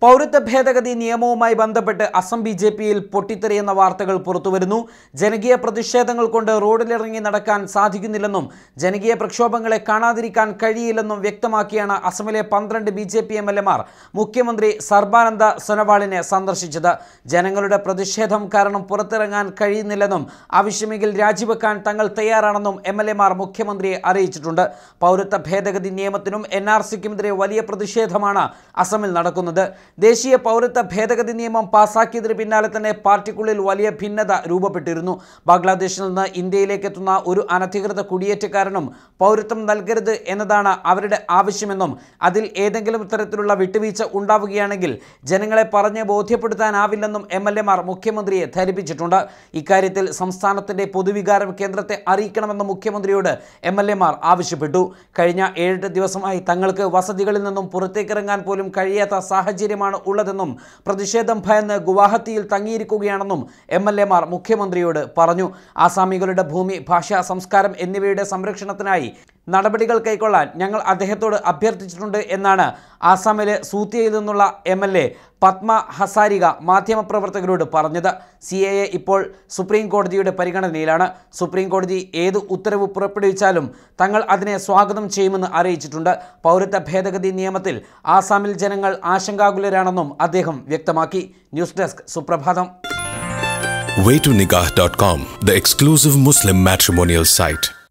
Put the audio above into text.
പൗരത്വ ഭേദഗതി നിയമവുമായി ബന്ധപ്പെട്ട് അസം ബി ജെ പിയിൽ പൊട്ടിത്തെറിയുന്ന വാർത്തകൾ പുറത്തുവരുന്നു ജനകീയ പ്രതിഷേധങ്ങൾ കൊണ്ട് റോഡിലിറങ്ങി നടക്കാൻ സാധിക്കുന്നില്ലെന്നും ജനകീയ പ്രക്ഷോഭങ്ങളെ കാണാതിരിക്കാൻ കഴിയില്ലെന്നും വ്യക്തമാക്കിയാണ് അസമിലെ പന്ത്രണ്ട് B J P M L എമാർ മുഖ്യമന്ത്രി സർബാനന്ദ സൊനവാളിനെ സന്ദർശിച്ചത് ജനങ്ങളുടെ പ്രതിഷേധം കാരണം പുറത്തിറങ്ങാൻ കഴിയുന്നില്ലെന്നും ആവശ്യമെങ്കിൽ രാജിവെക്കാൻ തങ്ങൾ തയ്യാറാണെന്നും എം എൽ എമാർ മുഖ്യമന്ത്രിയെ അറിയിച്ചിട്ടുണ്ട് പൗരത്വ ഭേദഗതി നിയമത്തിനും എൻ ആർ സിക്കുമെതിരെ വലിയ പ്രതിഷേധമാണ് അസമിൽ നടക്കുന്നത് ദേശീയ പൗരത്വ ഭേദഗതി നിയമം പാസാക്കിയതിന് പിന്നാലെ തന്നെ പാർട്ടിക്കുള്ളിൽ വലിയ ഭിന്നത രൂപപ്പെട്ടിരുന്നു ബംഗ്ലാദേശിൽ നിന്ന് ഇന്ത്യയിലേക്ക് എത്തുന്ന ഒരു അനധികൃത കുടിയേറ്റക്കാരനും പൗരത്വം നൽകരുത് എന്നതാണ് അവരുടെ ആവശ്യമെന്നും അതിൽ ഏതെങ്കിലും തരത്തിലുള്ള വിട്ടുവീഴ്ച ഉണ്ടാവുകയാണെങ്കിൽ ജനങ്ങളെ പറഞ്ഞ് ബോധ്യപ്പെടുത്താനാവില്ലെന്നും എം എൽ എമാർ മുഖ്യമന്ത്രിയെ ധരിപ്പിച്ചിട്ടുണ്ട് ഇക്കാര്യത്തിൽ സംസ്ഥാനത്തിന്റെ പൊതുവികാരം കേന്ദ്രത്തെ അറിയിക്കണമെന്ന് മുഖ്യമന്ത്രിയോട് എം എൽ എമാർ ആവശ്യപ്പെട്ടു കഴിഞ്ഞ ഏഴെട്ട് ദിവസമായി തങ്ങൾക്ക് വസതികളിൽ നിന്നും പുറത്തേക്കിറങ്ങാൻ പോലും കഴിയാത്ത സാഹചര്യമാണ് ഉള്ളതെന്നും പ്രതിഷേധം ഭയന്ന് ഗുവാഹത്തിയിൽ തങ്ങിയിരിക്കുകയാണെന്നും എം എൽ എമാർ മുഖ്യമന്ത്രിയോട് പറഞ്ഞു ആസാമികളുടെ ഭൂമി ഭാഷ സംസ്കാരം എന്നിവയുടെ സംരക്ഷണത്തിനായി നടപടികൾ കൈക്കൊള്ളാൻ ഞങ്ങൾ അദ്ദേഹത്തോട് അഭ്യർത്ഥിച്ചിട്ടുണ്ട് എന്നാണ് ആസാമിലെ സൂത്തിയയിൽ നിന്നുള്ള M L A Padma Hazarika മാധ്യമപ്രവർത്തകരോട് പറഞ്ഞത് സി എ എ ഇപ്പോൾ സുപ്രീം കോടതിയുടെ പരിഗണനയിലാണ് സുപ്രീം കോടതി ഏത് ഉത്തരവ് പുറപ്പെടുവിച്ചാലും തങ്ങൾ അതിനെ സ്വാഗതം ചെയ്യുമെന്ന് അറിയിച്ചിട്ടുണ്ട് പൗരത്വ ഭേദഗതി നിയമത്തിൽ ആസാമിൽ ജനങ്ങൾ ആശങ്കാകുലരാണെന്നും അദ്ദേഹം വ്യക്തമാക്കി ന്യൂസ് ഡെസ്ക് സുപ്രഭാതം waytonikah.com, the exclusive Muslim matrimonial site.